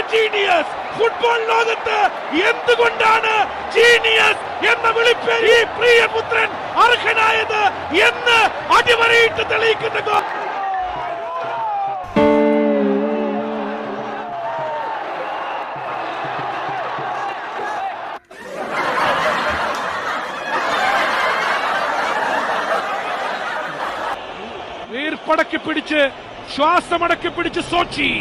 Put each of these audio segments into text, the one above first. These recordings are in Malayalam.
ജീനിയസ് ഫുട്ബോൾ ലോകത്ത് എന്തുകൊണ്ടാണ് ജീനിയസ് എന്ന വിളിപ്പേര് ഈ പ്രിയപുത്രൻ അർഹനായത് എന്ന് അടിവരയിട്ട് തെളിയിക്കുന്ന ഗോൾ വീർപ്പടക്കി പിടിച്ച് ശ്വാസമടക്കി പിടിച്ച് സോച്ചി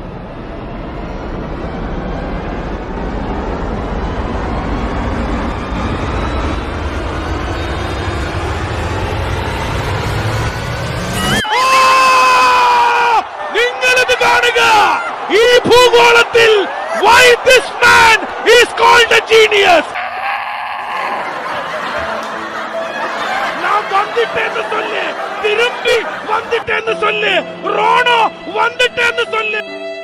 നിങ്ങളിത് കാണുക ഈ ഭൂഗോളത്തിൽ why this man is called a genius நான் வந்துட்டேன்னு சொல்லு திரும்பி வந்துட்டேன்னு சொல்லு ரோனோ வந்துட்டேன்னு சொல்லு